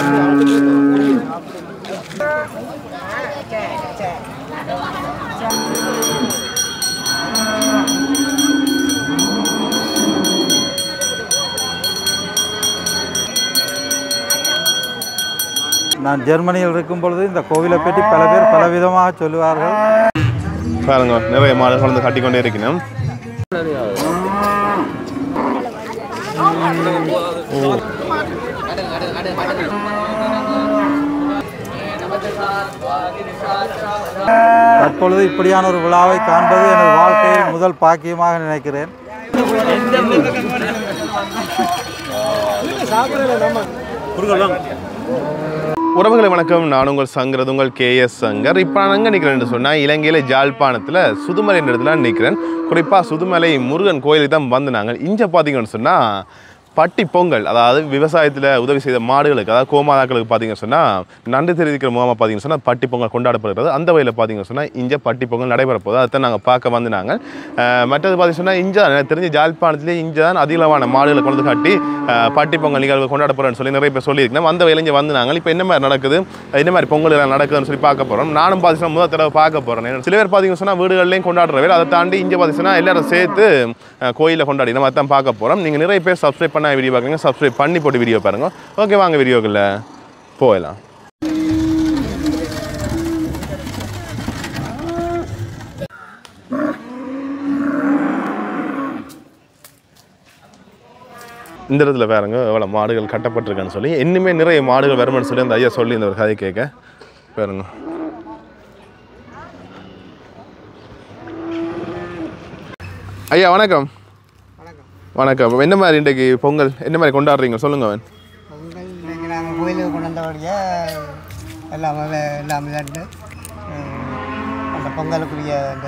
நான் ஜெர்மனியில் இருக்கும் பொழுது இந்த கோவிலை பற்றி பல பேர் பலவிதமாக சொல்லுவார்கள் பாருங்க நிறைய மாடுகள் வந்து கட்டிக்கொண்டே இருக்கணும் தற்பொழுது இப்படியான ஒரு விழாவை காண்பது எனது வாழ்க்கையில் முதல் பாக்கியமாக நினைக்கிறேன் உறவுகளை வணக்கம் நான் உங்கள் சங்கரது உங்கள் கேஎஸ் சங்கர் இப்போ நான் எங்கே நிற்கிறேன்னு சொன்னால் இலங்கையில் ஜாழ்ப்பாணத்தில் சுதுமலை என்ற இடத்துல நிற்கிறேன் குறிப்பாக சுதுமலை முருகன் கோயிலுக்கு தான் வந்து நாங்கள் இங்கே பார்த்தீங்கன்னு சொன்னால் பட்டி பொங்கல் அதாவது விவசாயத்தில் உதவி செய்த மாடுகளுக்கு அதாவது கோமாதாக்களுக்கு பார்த்தீங்கன்னு சொன்னால் நன்றி தெரிவிக்கிற முகமாக பார்த்தீங்கன்னு சொன்னால் பட்டி பொங்கல் கொண்டாடப்படுகிறது அந்த வகையில் பார்த்தீங்கன்னு சொன்னால் இங்கே பட்டி பொங்கல் நடைபெற போகுது அதை நாங்கள் பார்க்க வந்து நாங்கள் அஹ், மற்றது பார்த்தீங்கன்னு சொன்னால் இங்கே எனக்கு தெரிஞ்ச ஜாழ்ப்பாணத்திலே இங்கே தான் அதிகளவான மாடுகளை கொண்டு காட்டி அஹ், பட்டி பொங்கல் நிகழ்வு கொண்டாட போகிறேன்னு சொல்லி நிறைய பேர் சொல்லியிருக்கேன் அந்த வகையில் இங்கே வந்து நாங்கள் இப்போ என்ன மாதிரி நடக்குது என்ன மாதிரி பொங்கல் எல்லாம் நடக்குதுன்னு சொல்லி பார்க்க போகிறோம் நானும் பார்த்தீங்கன்னா முதல் தடவை பார்க்க போகிறேன் சில பேர் பார்த்தீங்கன்னு சொன்னால் வீடுகள்லையும் கொண்டாடுறவே அதை தாண்டி இங்கே பார்த்தீங்கன்னா எல்லாரும் சேர்த்து அஹ், கோயிலில் கொண்டாடி நம்ம தான் பார்க்க போகிறோம் நீங்கள் நிறைய பேர் சப்ஸ்கிரைப் பண்ண வீடியோ பார்க்குறீங்க சப்ஸ்கிரைப் பண்ணி போட்டு வீடியோ பாருங்க ஓகே வாங்க வீடியோக்குள்ள போகலாம் இந்த இடத்துல பாருங்க எவ்வளோ மாடுகள் கட்டப்பட்டிருக்குன்னு சொல்லி இன்னுமே நிறைய மாடுகள் வரும்னு சொல்லி அந்த ஐயா சொல்லி இந்த ஒரு கதை கேட்க பாருங்க ஐயா வணக்கம் வணக்கம் அப்ப என்ன மாதிரி இன்றைக்கு பொங்கல் என்ன மாதிரி கொண்டாடுறீங்க சொல்லுங்க அவன் பொங்கல் இன்னைக்கு நாங்கள் கோயிலுக்கு கொண்டு வந்தபடியே எல்லாம் வே- எல்லாம் விளையாண்டு அந்த பொங்கலுக்குரிய அந்த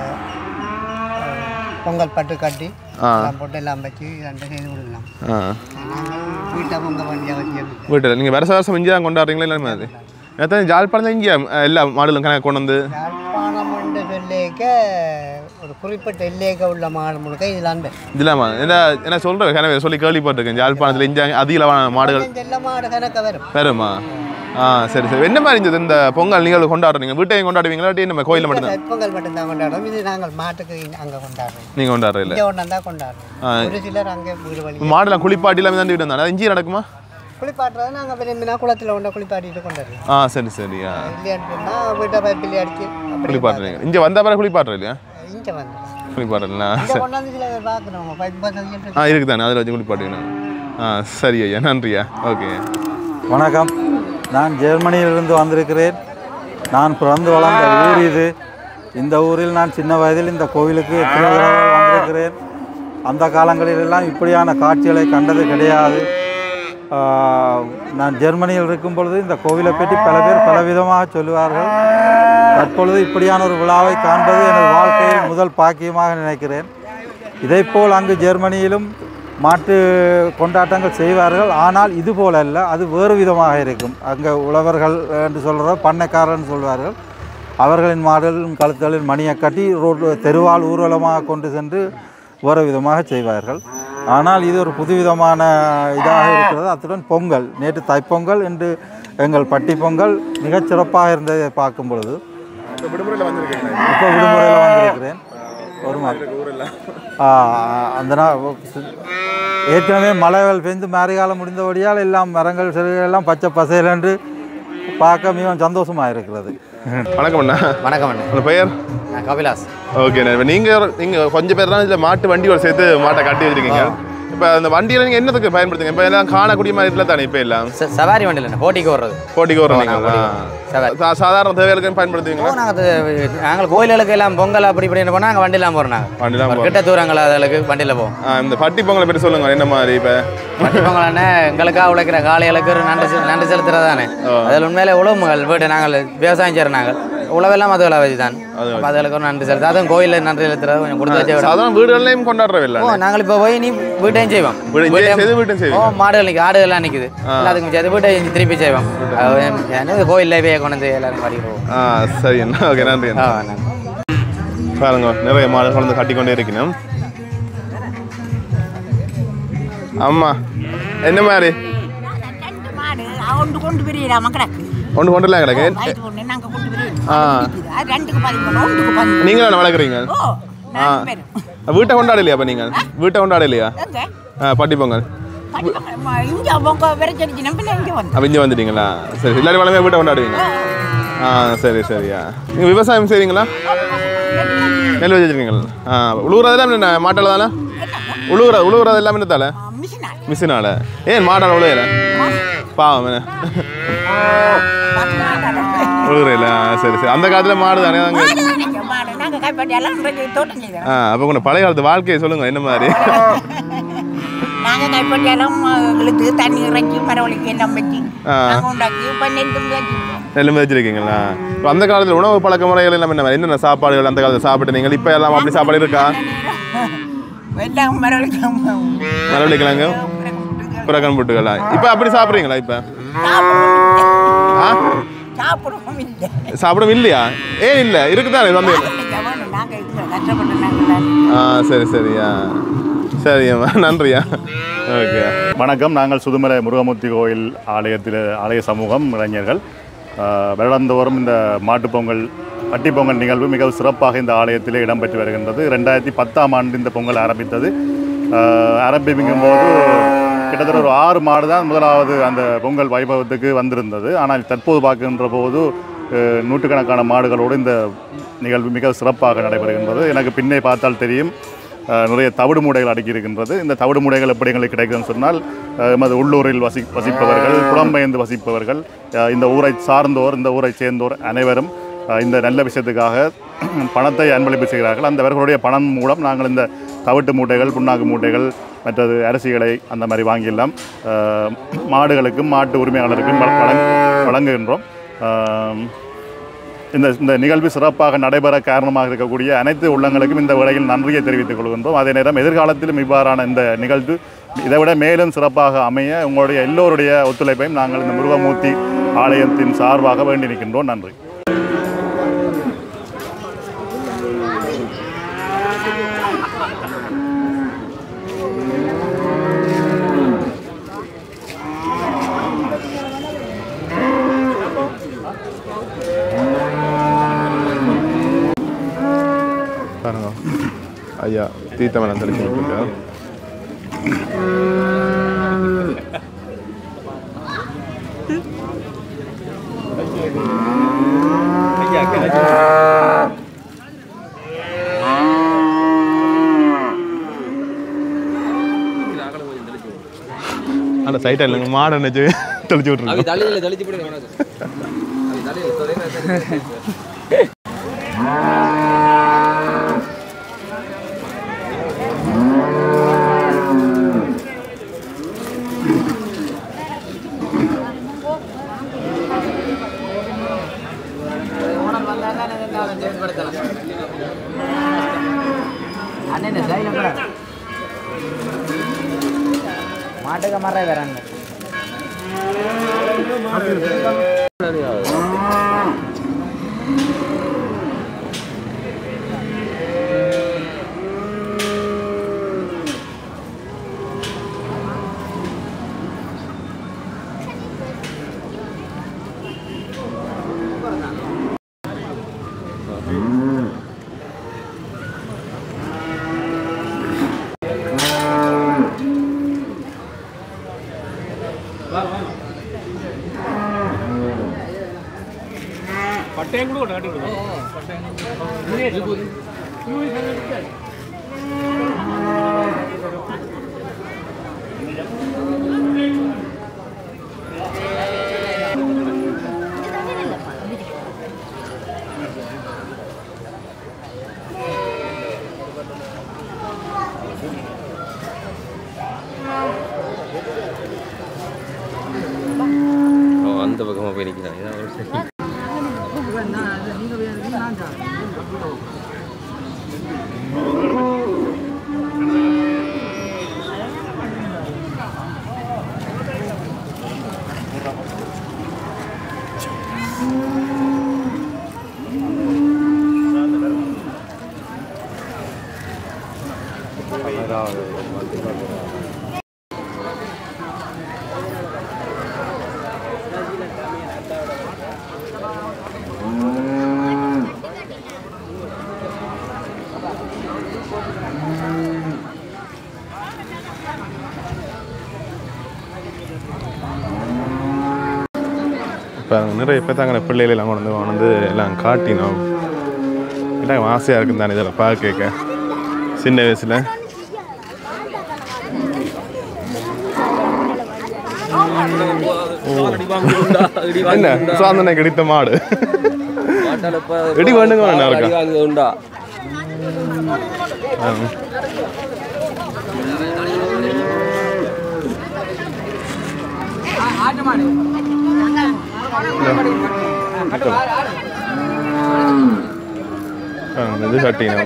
அஹ், பொங்கல் பட்டு கட்டி ஆ. எல்லாம் போட்டு எல்லாம் வச்சு ரெண்டு செய்து கொடுக்கலாம் ஆ நாங்கள் வீட்டில் பொங்கல் வண்டியை வச்சு வீட்டில் நீங்கள் வருஷ வருஷம் இங்கே தான் கொண்டாடுறீங்களா இல்லை மாதிரி எத்தனை ஜாழ்ப்பாணத்தில் இங்கே எல்லா மாடுகளும் கணக்கு கொண்டு வந்து யாழ்ப்பாணம் என்று சொல்லிக்க ஒரு குறிப்பிட்ட எல்லையக்க உள்ள மாடு முழுக்க இதில் அந்த இதில்லாமா என்ன என்ன சொல்கிறேன் கனவே சொல்லி கேள்விப்பட்டிருக்கேன் ஜாழ்ப்பாணத்தில் இங்கே அதிகளவான மாடுகள் செல்ல மாடு கணக்க வரும் வருமா ஆ சரி சரி என்ன மாதிரி இருந்தது இந்த பொங்கல் நிகழ்வு கொண்டாடுறீங்க வீட்டையும் கொண்டாடுவீங்களா இல்லாட்டி நம்ம கோயிலில் மட்டும் பொங்கல் மட்டும்தான் கொண்டாடுறோம் இது நாங்கள் மாட்டுக்கு அங்கே கொண்டாடுறோம் நீங்கள் கொண்டாடுறீங்க இங்கே ஒன்றா தான் கொண்டாடுறோம் ஒரு சிலர் அங்கே வீடு வழி மாடுலாம் குளிப்பாட்டி எல்லாமே தான் இருந்தாங்க அது இஞ்சி நடக்குமா குளிப்பாட்டுறது நாங்கள் விரும்பினா குளத்தில் கொண்டு குளிப்பாட்டிட்டு கொண்டாடுறோம் ஆ சரி சரி ஆ இல்லையான்னு சொன்னால் வீட்டை பைப்பில் அடிச்சு அப்படி குளிப்பாட்டுறீங்க இங்கே வந்த பிறகு குளிப்பாட்டுற இல்லையா இங்கே வந்து குளிப்பாட்டுறா இங்கே கொண்டாந்து சில பார்க்கணும் பைப் பசங்க ஆ இருக்குது தானே அதில் வச்சு குளிப்பாட்டுவீங்க ஆ சரி ஐயா நன்றியா ஓகே வணக்கம் நான் ஜெர்மனியிலிருந்து வந்திருக்கிறேன் நான் பிறந்து வளர்ந்த ஊர் இது இந்த ஊரில் நான் சின்ன வயதில் இந்த கோவிலுக்கு எத்தனை தடவை வந்திருக்கிறேன் அந்த காலங்களிலெல்லாம் இப்படியான காட்சிகளை கண்டது கிடையாது ஆஹ், நான் ஜெர்மனியில் இருக்கும் பொழுது இந்த கோவிலை பற்றி பல பேர் பலவிதமாக சொல்லுவார்கள் தற்பொழுது இப்படியான ஒரு விழாவை காண்பது எனது வாழ்க்கையில் முதல் பாக்கியமாக நினைக்கிறேன் இதைப்போல் அங்கு ஜெர்மனியிலும் மாட்டு கொண்டாட்டங்கள் செய்வார்கள் ஆனால் இது போல அல்ல அது வேறு விதமாக இருக்கும் அங்கே உழவர்கள் என்று சொல்கிற பண்ணைக்காரன்னு சொல்வார்கள் அவர்களின் மாடுகளின் கழுத்தலின் மணியை கட்டி ரோட் தெருவால் ஊர்வலமாக கொண்டு சென்று வேறு விதமாக செய்வார்கள் ஆனால் இது ஒரு புதுவிதமான இதாக இருக்கிறது அத்துடன் பொங்கல் நேற்று தைப்பொங்கல் என்று எங்கள் பட்டி பொங்கல் மிகச் சிறப்பாக இருந்ததை பார்க்கும் பொழுது விடுமுறையில் வந்திருக்கீங்க இப்போ விடுமுறையில் வந்திருக்கிறேன் ஒரு மாதம் ஆ, அந்த நாள் ஏற்கனவே மழைகள் பெய்ந்து மாரிகாலம் முடிந்தபடியால் எல்லாம் மரங்கள் செடிகள் எல்லாம் பச்சை பசையில் என்று பார்க்க மிகவும் சந்தோஷமாக இருக்கிறது வணக்கம் அண்ணா வணக்கம் அண்ணே உங்கள் பெயர் நான் கபிலாஸ் ஓகே நீங்கள் நீங்கள் கொஞ்சம் பேர் தான் இதில் மாட்டு வண்டியோட சேர்த்து மாட்டை கட்டி வச்சிருக்கீங்க இப்போ அந்த வண்டியில் நீங்கள் என்னத்துக்கு பயன்படுத்துங்க இப்போ எல்லாம் காணக்கூடிய மாதிரி இல்லை தானே இப்போ எல்லாம் ச- சவாரி வண்டியில் என்ன போட்டிக்கு வர்றது போட்டிக்கு வரோம் ஓ, நீங்கள் நாங்க சவாரி. சா- சாதாரண தேவைகளுக்கு பயன்படுத்துவீங்களா நாங்கள் நாங்கள் கோயில்களுக்கு எல்லாம் பொங்கல் அப்படி இப்படின்னு போனால் நாங்கள் வண்டிலாம் போகிறோம் நாங்கள் வண்டிலாம் ஒரு கிட்ட தூரங்கள் அதுகளுக்கு வண்டியில் போவோம் ஆ, இந்த பட்டி பொங்கலை பற்றி சொல்லுங்க என்ன மாதிரி இப்போ வண்டி பொங்கல் என்ன எங்களுக்காக உழைக்கிற காளைகளுக்கு ஒரு நன்றி செ- நன்றி செலுத்துறது தானே அதில் உண்மையிலே உழவுகள் வீட்டு நாங்கள் விவசாயம் செய்கிற நாங்கள் உழவெல்லாம் அது வச்சு தான் அப்ப அதுகளுக்கு ஒரு நன்றி செலுத்து அதுவும் கோயிலில் நன்றி செலுத்துறது கொஞ்சம் கொடுத்து வச்சு விட சாதாரண வீடுகள்லையும் கொண்டாடுறவில்லை ஓ நாங்கள் இப்போ போய் நீ வீட்டையும் செய்வோம் வீடு- இங்கே வீட்டையும் செய்து வீட்டையும் செய்வீங்க? ஓ மாடுகள் நிற்குது ஆடுகள்லாம் நிற்குது எல்லாத்துக்கும் சேர்த்து வீட்டையும் திருப்பி செய்வோம் அது என்னது கோயிலில் போய் கொண்டு வந்து எல்லாரும் படிக்கிறோம் ஆ சரி அண்ணா ஓகே நன்றி அண்ணா. ஆ நன்றி பாருங்க நிறைய மாடு குழந்தை கட்டி கொண்டே இருக்கணும் ஆமா என்ன மாதிரி ரெண்டு மாடு ஒன்று கொண்டு போயிடலாமா கிடக்கு ஒன்று கொண்டுலாம் கிடக்கு வயது ஒன்று நாங்கள் கொண்டு போயிடுவோம் ஆ. அது ரெண்டுக்கு பதிமூணு ஒன்றுக்கு பதிமூணு நீங்களும் வளர்க்குறீங்க ஓ ஆ நாலு பேரும் வீட்டை கொண்டாடலையா அப்போ நீங்கள் வீட்டை கொண்டாடலையா எங்க ஆ பட்டி பொங்கல் இங்கே உங்க விரைச்சடிச்சு நம்ம இங்கே வந்து அப்போ இங்கே வந்துட்டீங்களா சரி எல்லாரும் வளமே வீட்டை கொண்டாடுவீங்க ஆ சரி சரியா நீங்கள் விவசாயம் செய்றீங்களா நெல் வச்சுருக்கீங்களா ஆ உழுவுறதெல்லாம் என்ன மாட்டால் தானே உழுவுற உழுவுறது எல்லாம் என்ன தானே மிஷினா மிஷினால ஏன் மாட்டால் உழுவுல பாவம் என்ன உழுவுறையில சரி சரி அந்த காலத்தில் மாடு தானே அங்கே நாங்கள் கைப்பற்றியெல்லாம் தோட்டம் செய்தோம் ஆ அப்போ கொஞ்சம் பழைய காலத்து வாழ்க்கையை சொல்லுங்கள் என்ன மாதிரி நாங்கள் கைப்பற்றியெல்லாம் இழுத்து தண்ணி இறக்கி மரவழிக்கு எல்லாம் வச்சு ஆ. நாங்கள் உண்டாக்கி இப்போ நெல் வச்சுருக்கோம் நெல் வச்சிருக்கீங்களா இப்போ அந்த காலத்தில் உணவு பழக்க முறைகள் எல்லாம் என்ன மாதிரி? என்னென்ன சாப்பாடுகள் அந்த காலத்தில் சாப்பிட்டு நீங்கள் இப்போ எல்லாம் அப்படி சாப்பாடு இருக்கா எல்லாம் மரவழிக்கும் மரவள்ளிக்கிழங்கு புறக்கன் புட்டுகளா இப்போ அப்படி சாப்பிட்றீங்களா இப்போ ஆ சாப்பிடுவோம் இல்லை சாப்பிடவும் இல்லையா ஏன் இல்லை இருக்குதானே வந்து நாங்கள் இருக்கிறோம் கஷ்டப்பட்டு நாங்கள் ஆ சரி சரியா சரியாம்மா நன்றியா ஓகே வணக்கம் நாங்கள் சுதுமலை முருகமூர்த்தி கோயில் ஆலயத்தில் ஆலய சமூகம் இளைஞர்கள் ஆஹ், வருடந்தோறும் இந்த மாட்டுப் பொங்கல் பட்டிப் பொங்கல் நிகழ்வு மிகவும் சிறப்பாக இந்த ஆலயத்திலே இடம்பெற்று வருகின்றது ரெண்டாயிரத்தி பத்தாம் ஆண்டு இந்த பொங்கல் ஆரம்பித்தது ஆஹ், ஆரம்பிக்கும் போது கிட்டத்தட்ட ஒரு ஆறு மாடு தான் முதலாவது அந்த பொங்கல் வைபவத்துக்கு வந்திருந்தது ஆனால் தற்போது பார்க்கின்ற போது அஹ், நூற்றுக்கணக்கான மாடுகளோடு இந்த நிகழ்வு மிக சிறப்பாக நடைபெறுகின்றது எனக்கு பின்னே பார்த்தால் தெரியும் அஹ், நிறைய தவிடு மூடைகள் அடுக்கி இருக்கின்றது இந்த தவிடு மூடைகள் எப்படி எங்களுக்கு கிடைக்குதுன்னு சொன்னால் அஹ், எமது உள்ளூரில் வசி வசிப்பவர்கள் புலம்பெயர்ந்து வசிப்பவர்கள் அஹ், இந்த ஊரை சார்ந்தோர் இந்த ஊரை சேர்ந்தோர் அனைவரும் அஹ், இந்த நல்ல விஷயத்துக்காக பணத்தை அன்பளிப்பு செய்கிறார்கள் அந்த அவர்களுடைய பணம் மூலம் நாங்கள் இந்த தவிட்டு மூட்டைகள் புண்ணாக்கு மூட்டைகள் மற்றது அரிசிகளை அந்த மாதிரி வாங்கியெல்லாம் அஹ், மாடுகளுக்கும் மாட்டு உரிமையாளருக்கும் வழ- வழங்க வழங்குகின்றோம் அஹ், இந்த இந்த நிகழ்வு சிறப்பாக நடைபெற காரணமாக இருக்கக்கூடிய அனைத்து உள்ளங்களுக்கும் இந்த வேளையில் நன்றியை தெரிவித்துக் கொள்கின்றோம் அதே நேரம் எதிர்காலத்திலும் இவ்வாறான இந்த நிகழ்வு இதைவிட மேலும் சிறப்பாக அமைய உங்களுடைய எல்லோருடைய ஒத்துழைப்பையும் நாங்கள் இந்த முருகமூர்த்தி ஆலயத்தின் சார்பாக வேண்டி நிற்கின்றோம் நன்றி பாருங்க ஐயா தீர்த்தமலம் தெளிச்சு விட்டுருக்கேன் அந்த சைட்டா இல்லைங்க மாடை நினைச்சு தெளிச்சு விட்டுருக்கோம் மாட்டுக்கு மர வராங்க அந்த பக்கமாக போய் நிற்கிறான் இதான் ஒரு சரி இப்போ நிறைய பேர் தாங்க பிள்ளைகள் எல்லாம் கொண்டு வந்து வந்து எல்லாம் காட்டினோம் எல்லாம் ஆசையாக இருக்கும் தானே இதில் பார்க்க கேட்க சின்ன வயசில் என்ன சாந்தனை கிடைத்த மாடு இடி வேண்டுங்க வேண்டாம் இருக்கா உண்டா ஆமா. ஆ, இது கட்டினோம்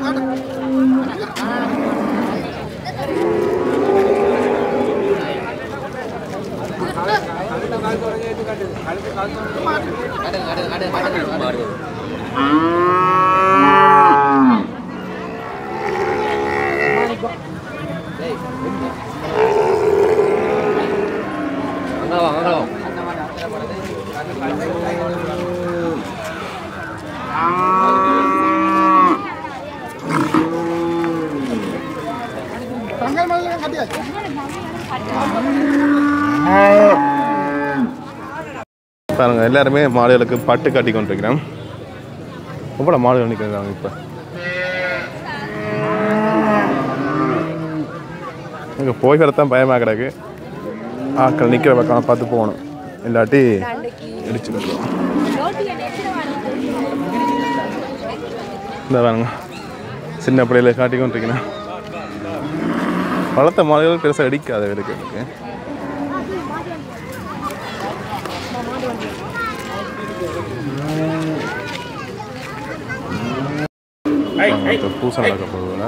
அங்கே வா அங்கே வா பாருங்க எல்லாருமே மாடுகளுக்கு பட்டு கட்டி கொண்டிருக்கிறோம் எவ்வளோ மாடுகள் நிற்கிறாங்க இப்போ இங்கே போய் வரத்தான் பயமாக கிடக்கு ஆட்கள் நிற்கிற பக்கம் பார்த்து போகணும் இல்லாட்டி இடிச்சு கட்டுவோம் இந்த பாருங்க சின்ன பிள்ளையில காட்டி கொண்டிருக்கிறேன் வளர்த்த மாடுகள் பெருசாக அடிக்காது இருக்கு எனக்கு இப்போ பூசை நடக்க போகுதுல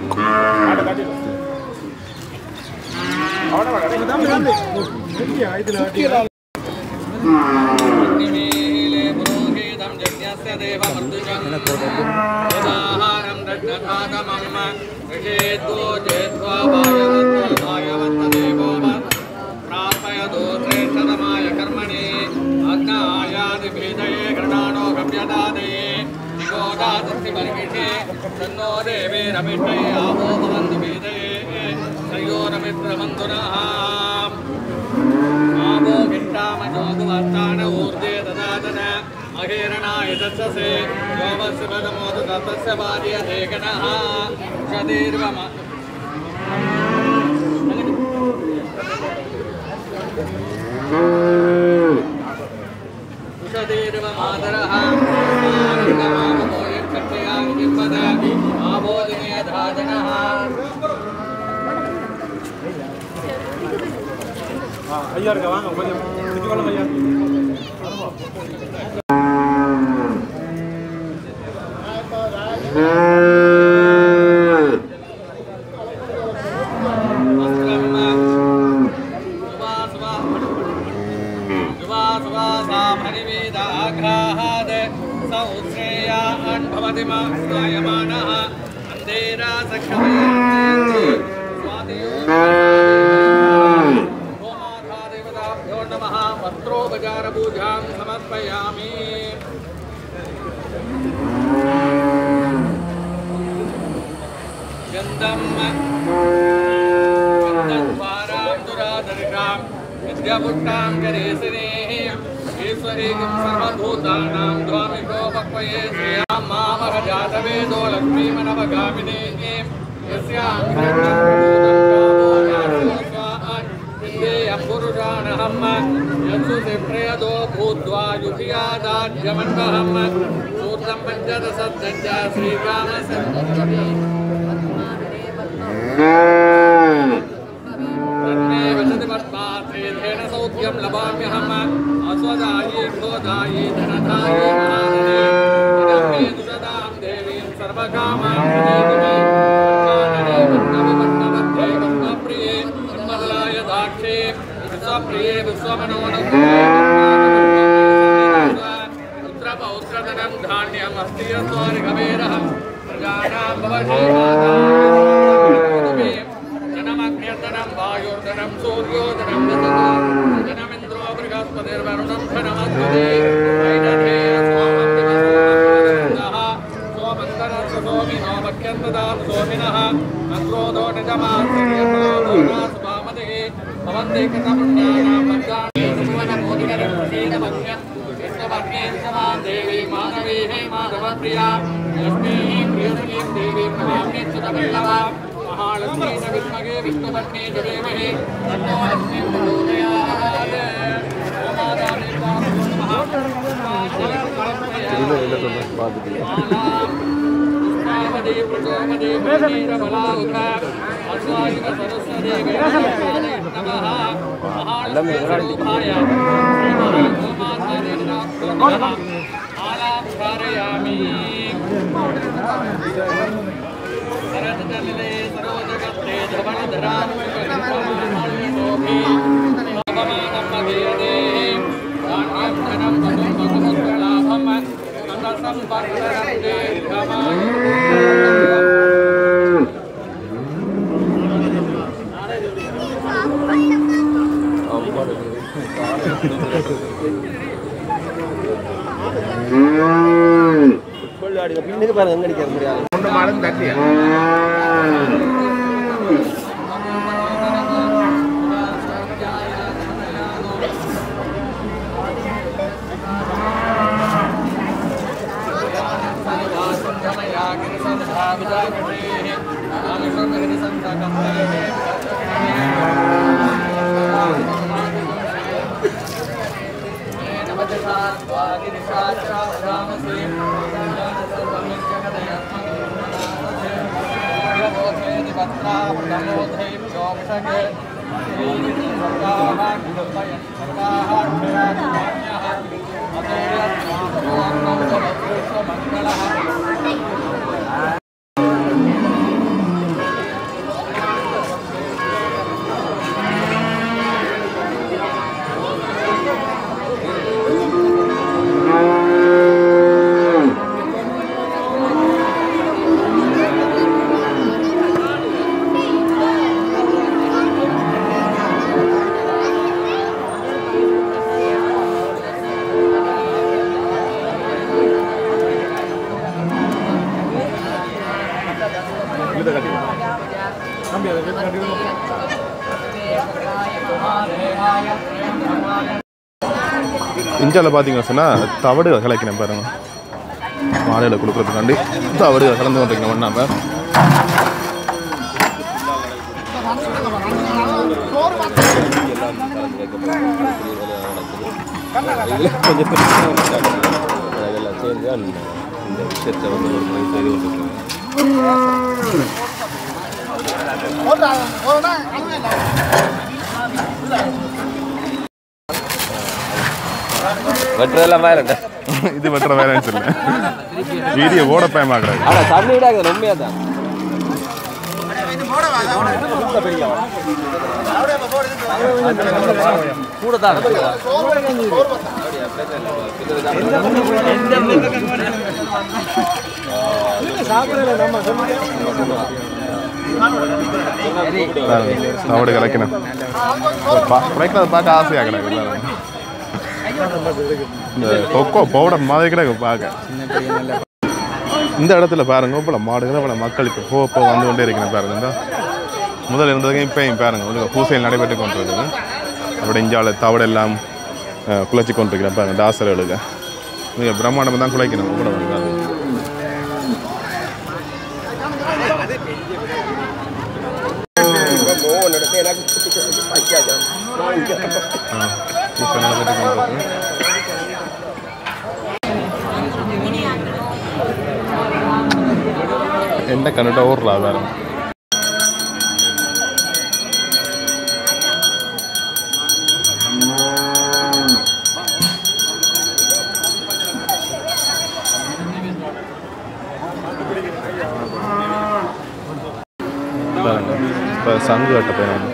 अहेरणाय दत्ससे योमस्य पदमोद दत्तस्य भार्यते गणः षदीर्वम षदीर्वमादरः आनन्दमामो यत्कट्टयां जिह्वद आबोधिने धाजनः वस्त्रोपचारपूजां समर्पयामि गन्धम् गन्धद्वारान्तुरादर्शां विद्यापुष्टां गणेशिनीः ईश्वरीं सर्वभूतानां द्वामिकोपक्वये श्रियां मामरजातवेदो लक्ष्मीमनवगामिनीः यस्यां पुरुषाणहम् यत्सु प्रयदो भूत्वा युधियादाज्यमण्डहम् सूर्णं पञ्चदशद्दञ्च श्रीरामसन्धि तन्मे वसति पद्मात्रेधेन सौख्यं लभाम्यहम् अस्वदायी क्रोधायी धनधायी महाधने इदं मे दुषदां देवीं सर्वकामां प्रदेति मे कानने पद्मविपद्ममध्ये पद्मप्रिये पद्मफलाय दाक्षे विश्वप्रिये विश्वमनोनन्दे पुत्रपौत्रधनं धान्यम् अस्ति यस्वारिकवेरहम् प्रजानां भवशेषादाय धनमग्न्यधनं वायुर्धनं सूर्योधनं धनमिन्द्रो बृहस्पतिर्वरुणं धनमस्ति सोमन्तरस्य सोमिनो मह्यन्तदात् सोमिनः अक्रोधो निजमास्वामतिः भवन्ति कृतपुण्यानां वर्गाणि सुवनमोदिकरक्षेण देवी माधवी हे माधवप्रिया लक्ष्मी प्रियसुखीं देवीं नमामि चिदवल्लभा महालक्ष्मी च विद्महे विष्णुपत्नी च देमहि तन्नो लक्ष्मीं प्रचोदयात् ॐ मातादे पुष्पावदे प्रचोदे प्रचोदे अस्वायुग सरस्वती गणपतये नमः महालक्ष्मीरूपाय गोमातादे नमः आलापयामि शरदजले सरोजगत्रे धवलधरां शोभि भगवानं मगेदे धान्यं धनं वसुं वसुमङ्गलाभं ततसं वर्धनं दीर्घमायुः இந்தியாவில் பார்த்தீங்கன்னு சொன்னால் தவடுகள் கலக்கிறேன் பாருங்க மாலையில் கொடுக்குறதுக்காண்டி தவடுகள் கலந்து கொண்டிருக்கேன் ஒன்றாம அதெல்லாம் சேர்ந்து தான் இந்த விஷயத்தை வந்து ஒரு முறை செய்து கொண்டிருக்கிறேன் வெட்டுறதெல்லாம் வேறட்ட இது வெட்டுற வேலைன்னு சொல்லல வீடியோ ஓட பயமாக்குறாரு ஆனால் தண்ணி விடாது உண்மையாக தான் கூட தான் தவடு கலக்கணும் குறைக்கிறத பார்க்க ஆசையாக கிடக்கு எல்லாரும். இந்த கொக்கோ பவுடர் மாதிரி கிடக்கு பார்க்க இந்த இடத்துல பாருங்க போல மாடுகள் பல மக்கள் இப்போ போக போக வந்து கொண்டே இருக்கிறேன் பாருங்க இந்த முதல்ல இருந்ததுக்கு இப்பயும் பாருங்க உங்களுக்கு பூசையில் நடைபெற்று கொண்டிருக்குது அப்படி இஞ்சால தவடு எல்லாம் அஹ், குலைச்சி கொண்டிருக்கிறேன் பாருங்க தாசர்களுக்கு மிக பிரம்மாண்டமாக தான் குலைக்கணும் கூட வந்து ஆ, பூசை நடைபெற்று கொண்டிருக்கு എന്റെ കണ്ടിട്ട് ഓർഡർ വേറെ இப்போ சங்கு கட்ட போயிடும்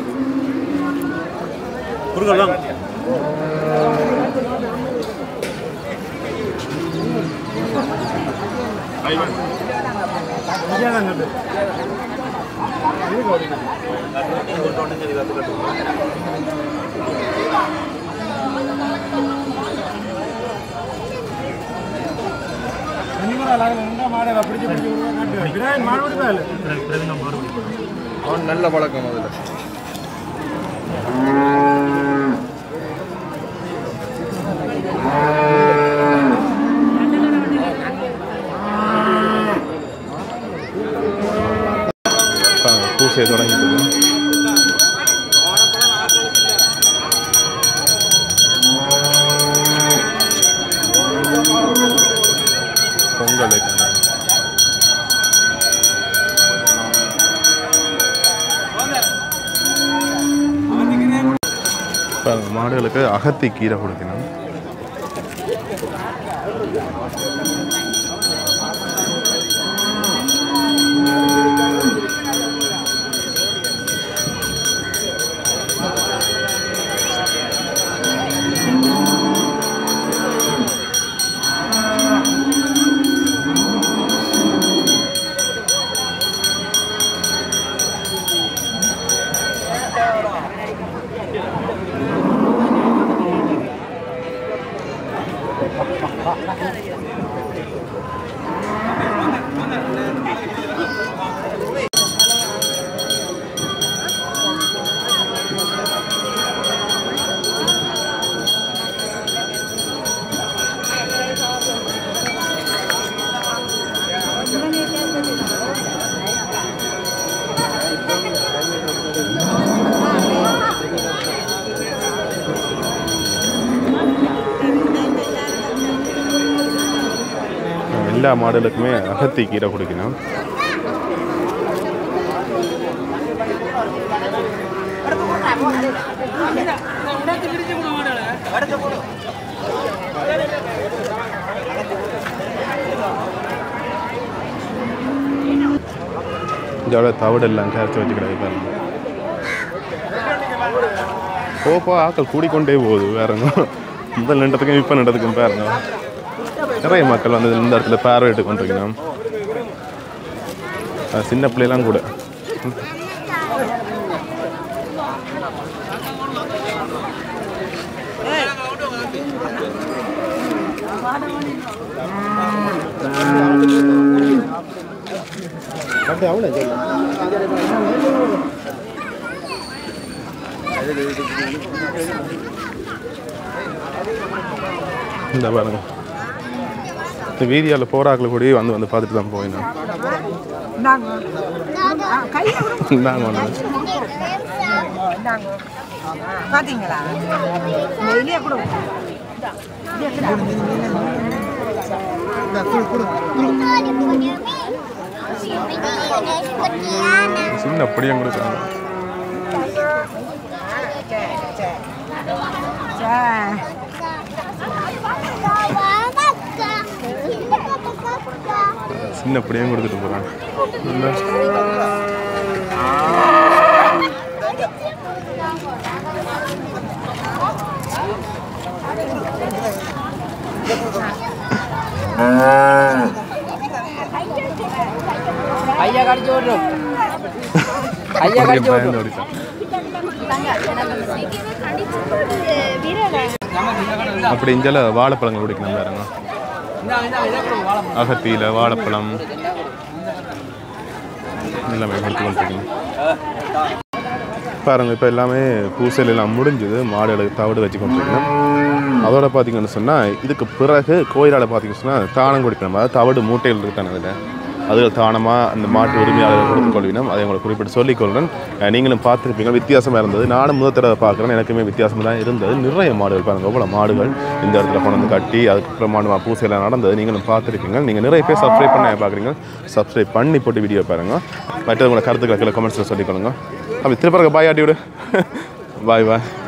அவன் நல்ல பழக்கம் அதில் ஆ மாடுகள் வைக்கிறாங்க பாருங்க, மாடுகளுக்கு அகத்தி கீரை கொடுக்கணும் எல்லா மாடுகளுக்குமே அகத்தி கீரை கொடுக்கணும் இதோட தவிடெல்லாம் கரைச்சி வச்சுக்கிறாங்க பாருங்க போப்போ ஆக்கள் கூடிக்கொண்டே போகுது வேறங்க முதல் நின்றதுக்கும் இப்போ நின்றதுக்கும் பாருங்க நிறைய மக்கள் வந்து இந்த இடத்துல பார்வையிட்டு கொண்டிருக்கணும் அது சின்ன பிள்ளைலாம் கூட இந்த பாருங்க இந்த வீதியால் போராக்கள் கூட வந்து வந்து பார்த்துட்டு தான் போயினோம் நாங்கள் வந்து பாத்தீங்களா வெளியே கூட சின்ன அப்படியே கொடுக்குறாங்க சின்ன அப்படியே கொடுத்துட்டு போகிறாங்க ஐயா கடிச்சு விட்ரும் ஐயா கடிச்சு விட்ரும் பயந்து ஓடிட்டான். அப்படி இஞ்சால வாழைப்பழங்கள் குடிக்கணும் பாருங்க அகத்தியில் வாழைப்பழம் எல்லாமே கொடுத்து கொண்டிருக்கணும் பாருங்க இப்போ எல்லாமே பூசல் எல்லாம் முடிஞ்சுது மாடுகளுக்கு தவிடு வச்சு கொண்டிருக்கணும் அதோட பார்த்தீங்கன்னு சொன்னால் இதுக்கு பிறகு கோயிலால் பார்த்தீங்கன்னு சொன்னால் தானம் கொடுக்கணும் அதாவது தவிடு மூட்டைகள் இருக்கான அதில் அதுகள் தானமாக அந்த மாட்டு உரிமையாளர்கள் கொடுத்து கொள்வினோம் அதை உங்களுக்கு குறிப்பிட்டு சொல்லிக்கொள்கிறேன் அஹ் நீங்களும் பார்த்துருப்பீங்க வித்தியாசமாக இருந்தது நானும் முதல் தடவை பார்க்குறேன் எனக்குமே வித்தியாசமாக தான் இருந்தது நிறைய மாடுகள் பாருங்க எவ்வளோ மாடுகள் இந்த இடத்துல கொண்டு வந்து கட்டி அதுக்கு பிரமாண்டமாக பூசையெல்லாம் நடந்தது நீங்களும் பார்த்துருப்பீங்க நீங்கள் நிறைய பேர் சப்ஸ்கிரைப் பண்ண பார்க்குறீங்க சப்ஸ்கிரைப் பண்ணி போட்டு வீடியோ பாருங்க மற்றது உங்களை கருத்துக்களை கீழே கமெண்ட்ஸில் சொல்லிக்கொள்ளுங்க அப்படி திருப்பறக்க பாய் ஆட்டி விடு பாய் பாய்